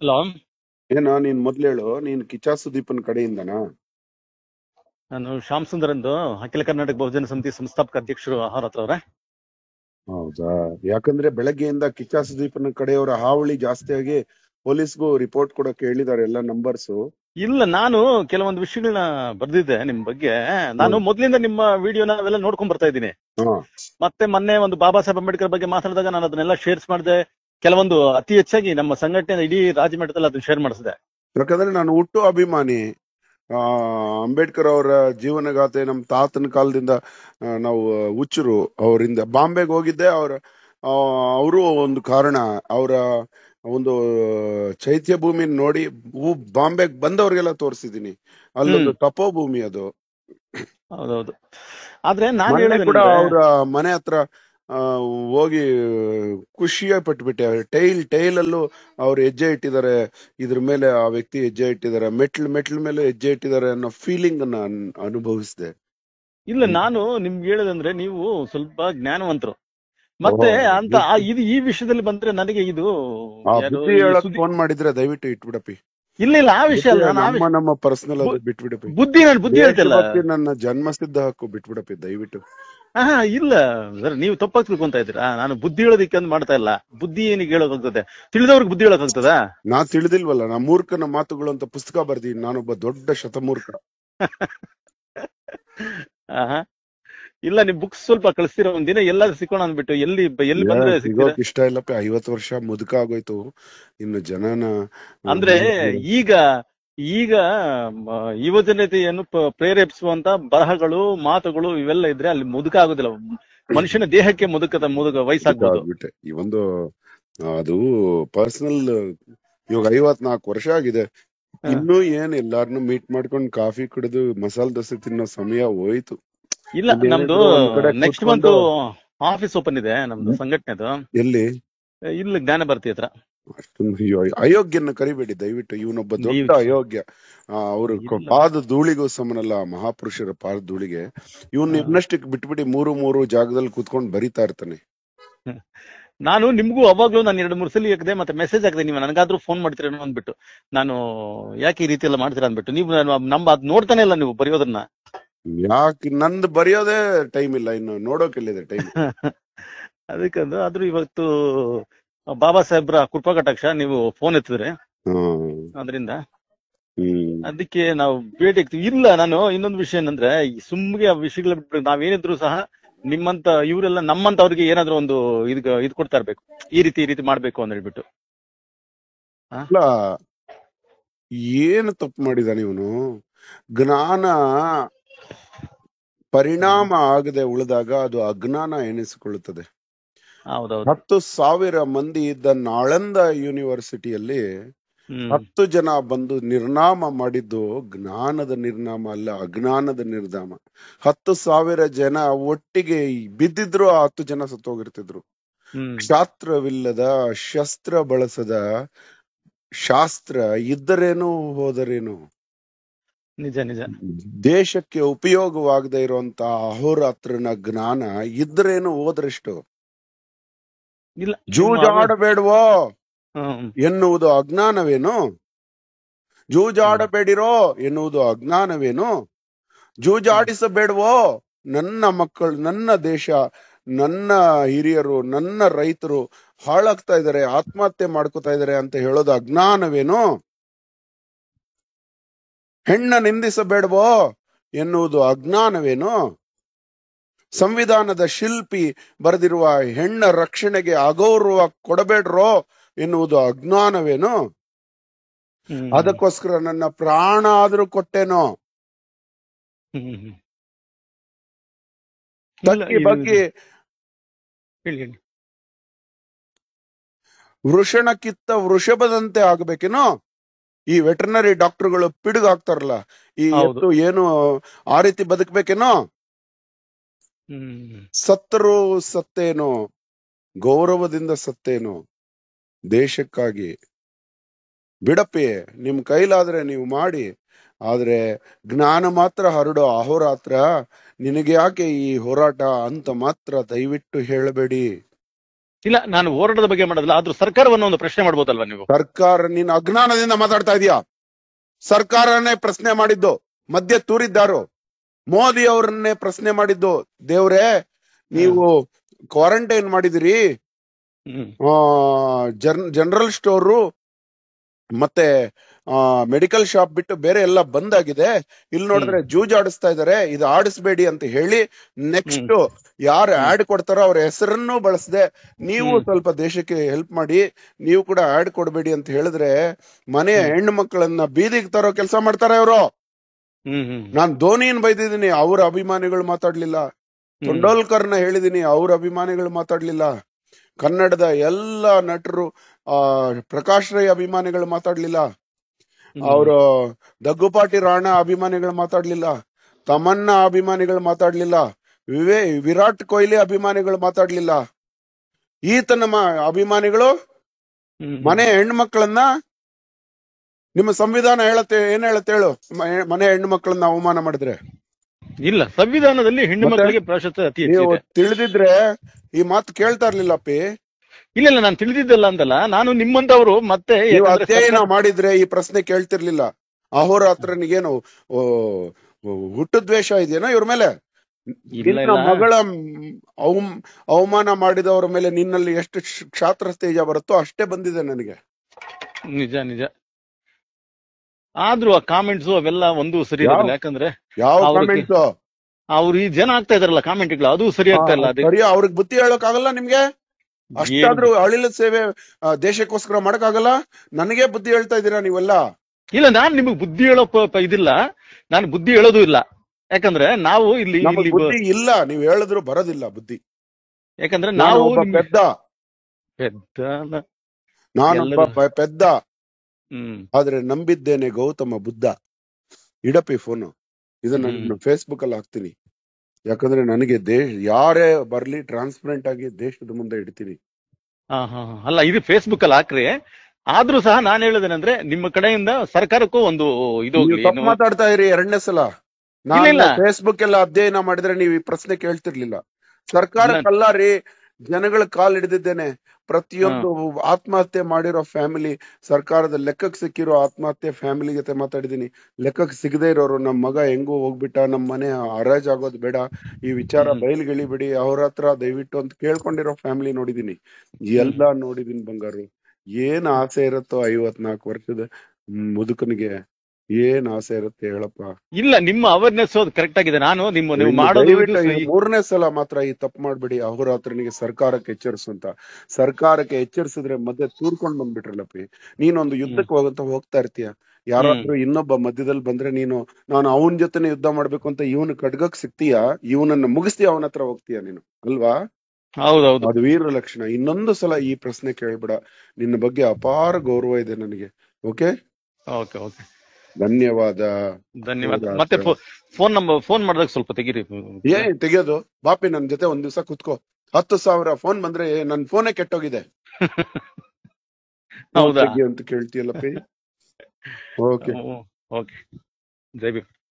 Hello ಏನೋ ನೀನ್ ಮೊದ್ಲು ಹೇಳು ನೀನ್ ಕಿಚ್ಚ ಸುದೀಪನ್ ಕಡೆಯಿಂದನಾ ನಾನು ಶ್ಯಾಮ್ ಸುಂದರ್ ಎಂದು ಅಖಿಲ ಕರ್ನಾಟಕ ಬಹುಜನ ಸಮಿತಿ ಸಂಸ್ಥಾಪಕ ಅಧ್ಯಕ್ಷರು ಆಹಾರ ಹತ್ರ ಅವ್ರೆ ಹೌದಾ ಯಾಕಂದ್ರೆ ಬೆಳಗ್ಗೆಯಿಂದ ಕಿಚ್ಚ ಸುದೀಪನ ಕಡೆಯವರ ಹಾವಳಿ ಜಾಸ್ತಿಯಾಗಿ ಪೊಲೀಸ್ಗೂ ರಿಪೋರ್ಟ್ ಕೊಡಕ್ಕೆ ಹೇಳಿದ್ದಾರೆ ಎಲ್ಲ ನಂಬರ್ಸ್ ಇಲ್ಲ ನಾನು ಕೆಲವೊಂದು ವಿಷಯಗಳನ್ನ ಬರ್ದಿದ್ದೆ ನಿಮ್ ಬಗ್ಗೆ ನಾನು ಮೊದ್ಲಿಂದ ನಿಮ್ಮ ವಿಡಿಯೋನ ಅವೆಲ್ಲ ನೋಡ್ಕೊಂಡ್ ಬರ್ತಾ ಇದ್ದೀನಿ ಹಾ ಮತ್ತೆ ಮೊನ್ನೆ ಒಂದು ಬಾಬಾ ಸಾಹೇಬ್ ಅಂಬೇಡ್ಕರ್ ಬಗ್ಗೆ ಮಾತಾಡಿದಾಗ ನಾನು ಅದನ್ನೆಲ್ಲ ಶೇರ್ಸ್ ಮಾಡಿದೆ ಕೆಲವೊಂದು ಅತಿ ಹೆಚ್ಚಾಗಿ ನಮ್ಮ ಸಂಘಟನೆ ಇಡೀ ರಾಜ್ಯ ಮಟ್ಟದಲ್ಲಿ ಅದನ್ನ ಶೇರ್ ಮಾಡಿಸಿದೆ ಯಾಕಂದ್ರೆ ನಾನು ಹುಟ್ಟು ಅಭಿಮಾನಿ ಆ ಅಂಬೇಡ್ಕರ್ ಅವರ ಜೀವನಗಾಥೆ ನಮ್ ತಾತನ ಕಾಲದಿಂದ ಆ, ನಾವು ಹುಚ್ಚರು ಅವರಿಂದ ಬಾಂಬೆಗೆ ಹೋಗಿದ್ದೆ ಅವ್ರ ಅವರು ಒಂದು ಕಾರಣ ಅವರ ಒಂದು ಚೈತ್ಯ ಭೂಮಿ ನೋಡಿ ಊ- ಬಾಂಬೆಗ್ ಬಂದವ್ರಿಗೆಲ್ಲ ತೋರಿಸಿದೀನಿ ಅಲ್ಲೊಂದು ತಪೋಭೂಮಿ ಅದು ಹೌದೌದು ಆದ್ರೆ ನಾನು ಮೊನ್ನೆ ಹೇಳೋದು ಕೂಡ ಅವರ ಮನೆ ಹತ್ರ ಆ, ಹೋಗಿ ಖುಷಿಯ ಪಟ್ಬಿಟ್ಟೆ ಟೈಲ್ ಟೈಲ್ ಅಲ್ಲೂ ಅವ್ರು ಹೆಜ್ಜೆ ಇಟ್ಟಿದ್ದಾರೆ ಇದ್ರ ಮೇಲೆ ಆ ವ್ಯಕ್ತಿ ಹೆಜ್ಜೆ ಇಟ್ಟಿದ್ದಾರೆ ಮೆಟ್ಲ್ ಮೆಟ್ಲ್ ಮೇಲೆ ಹೆಜ್ಜೆ ಇಟ್ಟಿದ್ದಾರೆ ಅನ್ನೋ ಫೀಲಿಂಗ್ ಅನ್ನ ಅನ್- ಅನುಭವಿಸಿದೆ ಇಲ್ಲ ನಾನು ನಿಮ್ಗೆ ಹೇಳೋದಂದ್ರೆ ನೀವು ಸ್ವಲ್ಪ ಜ್ಞಾನವಂತರು ಮತ್ತೆ ಓಹೋ. ಅಂತ ಆ- ಇದು ಈ ವಿಷಯದಲ್ಲಿ ಬಂದ್ರೆ ನನಗೆ ಇದು ಆ ಯಾರು ಬುದ್ಧಿ ಈ ಹೇಳಕ್ ಸುದ್ದಿ- ಫೋನ್ ಮಾಡಿದ್ರೆ ದಯವಿಟ್ಟು ಇಟ್ಬಿಡಪ್ಪಿ ಇಲ್ಲ ಇಲ್ಲ ಆ ವಿಷಯ ಅಲ್ಲ ನಾನು ಆ ನಮ್ಮ ವಿಷಯ ನಮ್ಮ ಪರ್ಸನಲ್ ಅದು ಬು- ಬಿಟ್ಬಿಡಪ್ಪಿ ಬುದ್ಧಿ ನಾನು ಬುದ್ಧಿ ಹೇಳ್ತಿಲ್ಲ ದೇಶಭಕ್ತಿ ನನ್ನ ಜನ್ಮ ಸಿದ್ಧ ಹಕ್ಕು ಬಿಟ್ಬಿಡಪ್ಪಿ ದಯವಿಟ್ಟು ಹಾ ಇಲ್ಲ ಸರ್ ನೀವು ತಪ್ಪಾಗಿ ತಿಳ್ಕೊಂತ ಇದ್ದೀರಾ ನಾನು ಬುದ್ಧಿ ಹೇಳೋದಿಕ್ಕೆ ಅಂತ ಮಾಡ್ತಾ ಇಲ್ಲ ಬುದ್ಧಿ ಏನಿಗೆ ಹೇಳೋಕಾಗ್ತದೆ ತಿಳಿದವ್ರಿಗೆ ಬುದ್ಧಿ ಹೇಳೋಕಾಗ್ತದ ನಾ ತಿಳಿದಿಲ್ವಲ್ಲ ನಾ ಮೂರ್ಖನ ಮಾತುಗಳು ಅಂತ ಪುಸ್ತಕ ಬರ್ದೀನಿ ನಾನೊಬ್ಬ ದೊಡ್ಡ ಶತಮೂರ್ಖ ಆಹಾ. ಇಲ್ಲ ನಿಮ್ ಬುಕ್ಸ್ ಸ್ವಲ್ಪ ಕಳಿಸ್ತೀರ ಒಂದಿನ ಎಲ್ಲಾದ್ರೂ ಸಿಕ್ಕೋಣ ಅಂದ್ಬಿಟ್ಟು ಎಲ್ಲಿ ಎಲ್ಲಿ ಬಂದ್ರೆ ಏ, ಸಿಗ್ತೀರಾ ಸಿಗೋಕ್ ಇಷ್ಟ ಇಲ್ಲಪ್ಪ ಐವತ್ ವರ್ಷ ಮುದುಕ ಆಗೋಯ್ತು ಇನ್ನು ಜನನ ಅಂದ್ರೆ ಈಗ ಈಗ ಮ, ಯುವ ಜನತೆಯನ್ನು ಪ- ಪ್ರೇರೇಪಿಸುವಂತ ಬರಹಗಳು ಮಾತುಗಳು ಇವೆಲ್ಲ ಇದ್ರೆ ಅಲ್ಲಿ ಮುದುಕ ಆಗೋದಿಲ್ಲ ಮನುಷ್ಯನ ದೇಹಕ್ಕೆ ಮುದುಕದ ಮುದುಕ ವಯಸ್ಸಾಗ್ಬೋದು ಆಗ್ಬಿಟ್ಟೆ ಈ ಒಂದು ಅದು ಪರ್ಸನಲ್ ಇವಾಗ ಐವತ್ನಾಲ್ಕು ವರ್ಷ ಆಗಿದೆ ಹಾ. ಇನ್ನೂ ಏನ್ ಎಲ್ಲಾರ್ನು ಮೀಟ್ ಮಾಡ್ಕೊಂಡು ಕಾಫಿ ಕುಡಿದು ಮಸಾಲೆ ದೋಸೆ ತಿನ್ನೋ ಸಮಯ ಹೋಯ್ತು ಇಲ್ಲ ಇಲ್ಲಿ ನಮ್ದು ಏನಾದ್ರು ಒಂದ್ ಕಡೆ ನೆಕ್ಸ್ಟ್ ಮಂತ್ ಕೂತ್ಕೊಂಡು- ಆಫೀಸ್ ಓಪನ್ ಇದೆ ನಮ್ದು ಸಂಘಟನೆದು ಎಲ್ಲಿ ಇಲ್ಲಿ ಜ್ಞಾನ ಭಾರತಿ ಹತ್ರ ಅಷ್ಟೊಂದು ಅಯ್ಯೋ, ಅಯೋಗ್ಯನ ಕರಿಬೇಡಿ ದಯವಿಟ್ಟು ಇವನೊಬ್ಬ ದೊಡ್ಡ ನೀವು- ಅಯೋಗ್ಯ ಅವರು ಇಲ್ಲ. ಪಾದ ಧೂಳಿಗೂ ಸಮನಲ್ಲ ಮಹಾಪುರುಷರ ಪಾದ ಧೂಳಿಗೆ ಇವನ್ ಹಾ. ಇನ್ನಷ್ಟಕ್ಕೆ ಬಿಟ್ಬಿಡಿ ಮೂರು ಮೂರು ಜಾಗದಲ್ಲಿ ಕೂತ್ಕೊಂಡು ಬರಿತಾ ಇರ್ತಾನೆ ನಾನು ನಿಮ್ಗೂ ಅವಾಗ್ಲೂ ನಾನು ಎರಡು ಮೂರು ಸಲ ಹಾಕಿದೆ ಮತ್ತೆ ಮೆಸೇಜ್ ಹಾಕಿದೆ ನೀವು ನನಗಾದ್ರೂ ಫೋನ್ ಮಾಡ್ತೀರೇನೋ ಅಂದ್ಬಿಟ್ಟು ನಾನು ಯಾಕೆ ಈ ರೀತಿ ಎಲ್ಲ ಮಾಡ್ತೀರಾ ಅಂದ್ಬಿಟ್ಟು ನೀವು ನಾನು ನಮ್ಮ ಅದ್ ನೋಡ್ತಾನೆ ಇಲ್ಲ ನೀವು ಬರೆಯೋದನ್ನ ಯಾಕೆ ನಂದು ಬರೆಯೋದೇ ಟೈಮ್ ಇಲ್ಲ ಇನ್ನು ನೋಡೋಕೆಲ್ಲಿದೆ ಟೈಮ್ ಅದಕ್ಕಂದು ಆದ್ರೂ ಇವತ್ತು ಬಾಬಾ ಸಾಹೇಬ್ರ ಕೃಪಾ ಕಟಾಕ್ಷ ನೀವು ಫೋನ್ ಎತ್ತಿದ್ರೆ ಅದರಿಂದ ಹ್ಮ್ ಅದಕ್ಕೆ ನಾವು ಭೇಟಿ ಆಗ್ತೀವಿ ಇಲ್ಲ ನಾನು ಇನ್ನೊಂದು ವಿಷಯ ಏನಂದ್ರೆ ಈ ಸುಮ್ಗೆ ಆ ವಿಷಯಗಳ ಬಿಟ್ಟು ನಾವೇನಿದ್ರು ಸಹ ನಿಮ್ಮಂತ ಇವರೆಲ್ಲ ನಮ್ಮಂತವ್ರಿಗೆ ಏನಾದ್ರು ಒಂದು ಇದ್ ಇದ್ ಕೊಡ್ತಾ ಇರ್ಬೇಕು ಈ ರೀತಿ ಈ ರೀತಿ ಮಾಡ್ಬೇಕು ಅಂತ ಹೇಳ್ಬಿಟ್ಟು ಅಲ್ಲ ಏನು ತಪ್ಪು ಮಾಡಿದಾನೆ ಇವನು ಜ್ಞಾನ ಪರಿಣಾಮ ಆಗದೆ ಉಳಿದಾಗ ಅದು ಅಜ್ಞಾನ ಎನಿಸಿಕೊಳ್ಳುತ್ತದೆ ಹೌದೌದು ಹತ್ತು ಸಾವಿರ ಮಂದಿ ಇದ್ದ ನಾಳಂದ ಯೂನಿವರ್ಸಿಟಿಯಲ್ಲಿ ಹ್ಮ್ ಹತ್ತು ಜನ ಬಂದು ನಿರ್ನಾಮ ಮಾಡಿದ್ದು ಜ್ಞಾನದ ನಿರ್ನಾಮ ಅಲ್ಲ ಅಜ್ಞಾನದ ನಿರ್ನಾಮ ಹತ್ತು ಸಾವಿರ ಜನ ಒಟ್ಟಿಗೆ ಬಿದ್ದಿದ್ರು ಆ ಹತ್ತು ಜನ ಸತ್ತೋಗಿರ್ತಿದ್ರು ಹ್ಮ್ ಕ್ಷಾತ್ರವಿಲ್ಲದ ಶಸ್ತ್ರ ಬಳಸದ ಶಾಸ್ತ್ರ ಇದ್ದರೇನು ಹೋದರೇನು ನಿಜ ನಿಜ ದೇಶಕ್ಕೆ ಉಪಯೋಗವಾಗದೆ ಇರುವಂತ ಅಹೋರಾತ್ರನ ಜ್ಞಾನ ಇದ್ದರೇನು ಹೋದ್ರೆಷ್ಟು ಇಲ್ಲ ಜೂಜಾಡಬೇಡವೋ ಹ್ಮ್ ಎನ್ನುವುದು ಅಜ್ಞಾನವೇನು ಜೂಜಾಡಬೇಡಿರೋ ಎನ್ನುವುದು ಅಜ್ಞಾನವೇನು ಜೂಜಾಡಿಸಬೇಡವೋ ನನ್ನ ಮಕ್ಕಳು ನನ್ನ ದೇಶ ನನ್ನ ಹಿರಿಯರು ನನ್ನ ರೈತರು ಹಾಳಾಗ್ತಾ ಇದಾರೆ ಆತ್ಮಹತ್ಯೆ ಮಾಡ್ಕೋತಾ ಇದಾರೆ ಅಂತ ಹೇಳೋದು ಅಜ್ಞಾನವೇನು ಹೆಣ್ಣ ನಿಂದಿಸಬೇಡವೋ ಎನ್ನುವುದು ಅಜ್ಞಾನವೇನು ಸಂವಿಧಾನದ ಶಿಲ್ಪಿ ಬರೆದಿರುವ ಹೆಣ್ಣ ರಕ್ಷಣೆಗೆ ಅಗೌರವ ಕೊಡಬೇಡ್ರೋ ಎನ್ನುವುದು ಅಜ್ಞಾನವೇನು ಹ್ಮ್. ಅದಕ್ಕೋಸ್ಕರ ನನ್ನ ಪ್ರಾಣ ಆದ್ರೂ ಕೊಟ್ಟೇನೋ ಹ್ಮ್, ಹ್ಮ್. ಇಲ್ಲ, ತಗ್ಗಿ ಇದು- ಬಗ್ಗಿ ಹೇಳಿ ಹೇಳಿ ವೃಷಣಕ್ಕಿತ್ತ ವೃಷಭದಂತೆ ಆಗ್ಬೇಕೇನೋ ಈ ವೆಟರ್ನರಿ ಡಾಕ್ಟರ್ಗಳು ಪಿಡುಗಾಗ್ತಾರಲ್ಲ ಈ ಹೌದು. ಎತ್ತು ಏನು ಆ ರೀತಿ ಬದುಕ್ಬೇಕೇನೋ ಹ್ಮ್ ಸತ್ತರೂ ಸತ್ತೇನೋ ಗೌರವದಿಂದ ಸತ್ತೇನೋ ದೇಶಕ್ಕಾಗಿ ಬಿಡಪ್ಪಿ ನಿಮ್ ಕೈಲಾದ್ರೆ ನೀವು ಮಾಡಿ ಆದ್ರೆ ಜ್ಞಾನ ಮಾತ್ರ ಹರಡೋ ಅಹೋರಾತ್ರ ನಿನಗೆ ಯಾಕೆ ಈ ಹೋರಾಟ ಅಂತ ಮಾತ್ರ ದಯವಿಟ್ಟು ಹೇಳಬೇಡಿ ಇಲ್ಲ ನಾನು ಹೋರಾಟದ ಬಗ್ಗೆ ಮಾಡೋದಿಲ್ಲ ಆದ್ರೂ ಸರ್ಕಾರವನ್ನು ಒಂದು ಪ್ರಶ್ನೆ ಮಾಡ್ಬೋದಲ್ವಾ ನೀವು ಸರ್ಕಾರ ನೀನ್ ಅಜ್ಞಾನದಿಂದ ಮಾತಾಡ್ತಾ ಇದೀಯಾ ಸರ್ಕಾರನೇ ಪ್ರಶ್ನೆ ಮಾಡಿದ್ದು ಮಧ್ಯೆ ತೂರಿದ್ದಾರು ಮೋದಿ ಅವರನ್ನೇ ಪ್ರಶ್ನೆ ಮಾಡಿದ್ದು ದೇವ್ರೇ ನೀವು ಕ್ವಾರಂಟೈನ್ ಮಾಡಿದಿರಿ ಹ್ಮ್ ಜನ್ ಜನರಲ್ ಸ್ಟೋರು ಮತ್ತೆ ಮೆಡಿಕಲ್ ಶಾಪ್ ಬಿಟ್ಟು ಬೇರೆ ಎಲ್ಲ ಬಂದ್ ಆಗಿದೆ ಇಲ್ಲಿ ನೋಡಿದ್ರೆ ಜೂಜಾಡಿಸ್ತಾ ಇದಾರೆ ಇದು ಆಡಿಸ್ಬೇಡಿ ಅಂತ ಹೇಳಿ ನೆಕ್ಸ್ಟ್ ಯಾರು ಆಡ್ ಕೊಡ್ತಾರೋ ಅವ್ರ ಹೆಸರನ್ನು ಬಳಸದೆ ನೀವು ಹ್ಮ್. ಸ್ವಲ್ಪ ದೇಶಕ್ಕೆ ಹೆಲ್ಪ್ ಮಾಡಿ ನೀವು ಕೂಡ ಆಡ್ ಕೊಡಬೇಡಿ ಅಂತ ಹೇಳಿದ್ರೆ ಮನೆಯ ಹೆಣ್ಣು ಮಕ್ಕಳನ್ನ ಬೀದಿಗೆ ತರೋ ಕೆಲಸ ಮಾಡ್ತಾರೆ ಅವರು ಹ್ಮ್ ಹ್ಮ್ ನಾನ್ ಧೋನಿನ್ ಬೈದಿದ್ದೀನಿ ಅವ್ರ ಅಭಿಮಾನಿಗಳು ಮಾತಾಡ್ಲಿಲ್ಲ ಹ್ಮ್. ತೊಂಡೋಲ್ಕರ್ನ ಹೇಳಿದೀನಿ ಅವ್ರ ಅಭಿಮಾನಿಗಳು ಮಾತಾಡ್ಲಿಲ್ಲ ಕನ್ನಡದ ಎಲ್ಲ ನಟರು ಆ ಪ್ರಕಾಶ್ ರೈ ಅಭಿಮಾನಿಗಳು ಮಾತಾಡ್ಲಿಲ್ಲ ಹ್ಮ್. ಅವರು ದಗ್ಗುಪಾಟಿ ರಾಣ ಅಭಿಮಾನಿಗಳು ಮಾತಾಡ್ಲಿಲ್ಲ ತಮನ್ನ ಅಭಿಮಾನಿಗಳು ಮಾತಾಡ್ಲಿಲ್ಲ ವಿವೇ ವಿರಾಟ್ ಕೊಹ್ಲಿ ಅಭಿಮಾನಿಗಳು ಮಾತಾಡ್ಲಿಲ್ಲ ಈತನ ಮ- ಅಭಿಮಾನಿಗಳು ಹ್ಮ್. ಮನೆ ಹೆಣ್ಮಕ್ಳನ್ನ ನಿಮ್ಮ ಸಂವಿಧಾನ ಹೇಳತ್ತೆ ಏನ್ ಹೇಳತ್ತೆ ಹೇಳು ಮ- ಮನೆ ಹೆಣ್ಮಕ್ಳನ್ನ ಅವಮಾನ ಮಾಡಿದ್ರೆ ಇಲ್ಲ ಸಂವಿಧಾನದಲ್ಲಿ ಹೆಣ್ಣು ಮತ್ತೆ? ಮಕ್ಕಳಿಗೆ ಪ್ರಾಶಸ್ತ್ಯ ಅತಿ ನೀವು ಹೆಚ್ಚಿದೆ ತಿಳಿದಿದ್ರೆ ಈ ಮಾತು ಕೇಳ್ತಾ ಇರ್ಲಿಲ್ಲ ಅಪ್ಪಿ ಇಲ್ಲ ಇಲ್ಲ ನಾನು ತಿಳಿದಿದ್ದಲ್ಲ ಅಂತಲ್ಲ ನಾನು ನಿಮ್ಮಂತವರು ಮತ್ತೆ ನೀವು ಯಾಕಂದ್ರೆ ಅಧ್ಯಯನ ಸರ್ಕಾರ- ಮಾಡಿದ್ರೆ ಈ ಪ್ರಶ್ನೆ ಕೇಳ್ತಿರ್ಲಿಲ್ಲ ಅಹೋರಾತ್ರನಿಗೇನು ಓ, ಹುಟ್ಟು ದ್ವೇಷ ಇದೆಯೇನೋ ಇವ್ರ ಮೇಲೆ ಇಲ್ಲ, ನಿನ್ನ ಇಲ್ಲ. ಮಗಳ ಮ್, ಅವಮ್- ಅವಮಾನ ಮಾಡಿದವರ ಮೇಲೆ ನಿನ್ನಲ್ಲಿ ಎಷ್ಟು ಕ್ಷ- ಕ್ಷಾತ್ರ ತೇಜ ಬರುತ್ತೋ ಅಷ್ಟೇ ಬಂದಿದೆ ನನಗೆ ನಿಜ ನಿಜ ಆದ್ರೂ ಆ ಕಾಮೆಂಟ್ಸ್ ಅವೆಲ್ಲ ಒಂದು ಸರಿ ಯಾವ- ಇರೋದಿಲ್ಲ ಯಾಕಂದ್ರೆ ಯಾವ ಅವ್ರಿಗೆ- ಕಾಮೆಂಟ್ಸ್ ಅವ್ರು ಈ ಜನ ಆಗ್ತಾ ಇದಾರಲ್ಲ ಕಾಮೆಂಟ್ಗಳು ಅದು ಸರಿ ಆಗ್ತಾ ಇಲ್ಲ ಅದೇ ಸರಿ ಅವ್ರಿಗೆ ಬುದ್ಧಿ ಹೇಳಕ್ ಆಗಲ್ಲ ನಿಮ್ಗೆ ಅಷ್ಟಾದ್ರೂ ಅಳಿಲ ಸೇವೆ ಆ, ದೇಶಕ್ಕೋಸ್ಕರ ಮಾಡಕ್ಕಾಗಲ್ಲ ನನಗೆ ಬುದ್ಧಿ ಹೇಳ್ತಾ ಇದೀರಾ ನೀವೆಲ್ಲ ಇಲ್ಲ ನಾನ್ ನಿಮಗ್ ಬುದ್ಧಿ ಹೇಳೋ ಪ- ಪ- ಇದಿಲ್ಲ ನಾನು ಬುದ್ಧಿ ಹೇಳೋದು ಇಲ್ಲ ಯಾಕಂದ್ರೆ ನಾವು ಇಲ್ಲಿ ನಮಗ್ ಇಲ್ಲಿ ಬ- ಬುದ್ಧಿ ಇಲ್ಲ ನೀವ್ ಹೇಳಿದ್ರು ಬರೋದಿಲ್ಲ ಬುದ್ಧಿ ಯಾಕಂದ್ರೆ ನಾನು ನಾವು ಒಬ್ಬ ನಿಮ್ಗೆ- ಪೆದ್ದ ಪೆದ್ದ ಅಲ್ಲ. ನಾನೊಬ್ಬ ಎಲ್ಲರೂ- ಪ- ಪೆದ್ದ ಹ್ಮ್ ಆದ್ರೆ ನಂಬಿದ್ದೇನೆ ಗೌತಮ ಬುದ್ಧ ಇಡಪಿ ಫೋನು ಇದನ್ನ ಹ್ಮ್. ನಾನು ಫೇಸ್ಬುಕ್ ಅಲ್ಲಿ ಹಾಕ್ತೀನಿ ಯಾಕಂದ್ರೆ ನನಗೆ ದೇಶ ಯಾರೇ ಬರ್ಲಿ ಟ್ರಾನ್ಸ್ಪರೆಂಟ್ ಆಗಿ ದೇಶದ ಮುಂದೆ ಇಡ್ತೀನಿ ಹಾ ಹಾ ಹಾ. ಅಲ್ಲ ಇದು ಫೇಸ್ಬುಕ್ ಅಲ್ಲಿ ಹಾಕ್ರಿ ಆದ್ರೂ ಸಹ ನಾನ್ ಹೇಳೋದೇನಂದ್ರೆ ನಿಮ್ಮ ಕಡೆಯಿಂದ ಸರ್ಕಾರಕ್ಕೂ ಒಂದು ಇದು ನೀವು ಹೋಗ್ಲಿ ತಪ್ಪು ಏನು- ಮಾತಾಡ್ತಾ ಇರಿ ಎರಡನೇ ಸಲ ಇಲ್ಲ, ನಾನು ಇಲ್ಲ. ಫೇಸ್ಬುಕ್ ಎಲ್ಲ ಅಧ್ಯಯನ ಮಾಡಿದ್ರೆ ನೀವು ಈ ಪ್ರಶ್ನೆ ಕೇಳ್ತಿರ್ಲಿಲ್ಲ ಸರ್ಕಾರಕ್ಕಲ್ಲ ರೀ ಜನಗಳ ಕಾಲ್ ಹಿಡಿದಿದ್ದೇನೆ ಪ್ರತಿಯೊಂದು ಆತ್ಮಹತ್ಯೆ ಮಾಡಿರೋ ಫ್ಯಾಮಿಲಿ ಸರ್ಕಾರದ ಲೆಕ್ಕಕ್ಕೆ ಸಿಕ್ಕಿರೋ ಆತ್ಮಹತ್ಯೆ ಫ್ಯಾಮಿಲಿ ಜೊತೆ ಮಾತಾಡಿದೀನಿ ಲೆಕ್ಕಕ್ಕೆ ಸಿಗದೆ ಇರೋರು ನಮ್ ಮಗ ಹೆಂಗೋ ಹೋಗ್ಬಿಟ್ಟ ನಮ್ ಮನೆ ಹರಾಜ್ ಆಗೋದ್ ಬೇಡ ಈ ವಿಚಾರ ಹ್ಮ್. ಬಯಲ್ಗಿಳಿಬಿಡಿ ಅವ್ರ ಹತ್ರ ದಯವಿಟ್ಟು ಅಂತ ಕೇಳ್ಕೊಂಡಿರೋ ಫ್ಯಾಮಿಲಿ ನೋಡಿದೀನಿ ಎಲ್ಲಾ ನೋಡಿದೀನಿ ಬಂಗಾರು ಏನ್ ಆಸೆ ಇರುತ್ತೋ ಐವತ್ನಾಲ್ಕು ವರ್ಷದ ಮುದುಕನಿಗೆ ಏನ್ ಆಸೆ ಇರುತ್ತೆ ಹೇಳಪ್ಪ ಇಲ್ಲ ನಿಮ್ಮ ಅವೇರ್ನೆಸ್ ಅದು ಕರೆಕ್ಟ್ ಆಗಿದೆ ನಾನು ನಿಮ್ಮ ನೀವು ಇನ್ನು ಮಾಡೋದು ದಯವಿಟ್ಟು ಇದು ಈ ಸರಿ. ಮೂರನೇ ಸಲ ಮಾತ್ರ ಈ ತಪ್ಪು ಮಾಡ್ಬೇಡಿ ಅಹೋರಾತ್ರನಿಗೆ ಸರ್ಕಾರಕ್ಕೆ ಎಚ್ಚರಿಸು ಅಂತ ಸರ್ಕಾರಕ್ಕೆ ಎಚ್ಚರಿಸಿದ್ರೆ ಮಧ್ಯೆ ತೂರ್ಕೊಂಡ್ ಬಂದ್ಬಿಟ್ರಲ್ಲಪ್ಪಿ ನೀನೊಂದು ಯುದ್ಧಕ್ಕೆ ಹೋಗಂತ ಹೋಗ್ತಾ ಇರ್ತೀಯ ಯಾರಾದ್ರೂ ಇನ್ನೊಬ್ಬ ಮಧ್ಯದಲ್ಲಿ ಬಂದ್ರೆ ನೀನು ನಾನು ಅವನ ಜೊತೆನೆ ಯುದ್ಧ ಮಾಡ್ಬೇಕು ಅಂತ ಇವನು ಖಡ್ಗಕ್ ಸಿಗ್ತೀಯ ಇವನನ್ನ ಮುಗಿಸ್ತೀಯ ಅವನ ಹತ್ರ ಹೋಗ್ತೀಯ ನೀನು ಅಲ್ವಾ ಹೌದೌದು ಅದು ವೀರ ಲಕ್ಷಣ ಇನ್ನೊಂದು ಸಲ ಈ ಪ್ರಶ್ನೆ ಕೇಳ್ಬೇಡ ನಿನ್ನ ಬಗ್ಗೆ ಅಪಾರ ಗೌರವ ಇದೆ ನನಗೆ ಓಕೆ ಓಕೆ ಓಕೆ ಧನ್ಯವಾದ ಧನ್ಯವಾದ ಹೌದಾ, ಮತ್ತೆ ಸರಿ. ಫೋನ್ ನಂಬರ್ ಫೋನ್ ಮಾಡಿದಾಗ ಸ್ವಲ್ಪ ತೆಗೀರಿ ಏನ್ ತೆಗಿಯೋದು ಬಾಪಿ ನನ್ ಜೊತೆ ಒಂದ್ ದಿವಸ ಕುತ್ಕೋ ಹತ್ತು ಸಾವಿರ ಫೋನ್ ಬಂದ್ರೆ ನನ್ ಫೋನೇ ಕೆಟ್ಟೋಗಿದೆ ಹೌದಾ ತೆಗಿ ಅಂತ ಕೇಳ್ತೀಯಲ್ಲಪ್ಪಿ ಓಕೆ ಓಕೆ ಜೈ ಭೀಮ್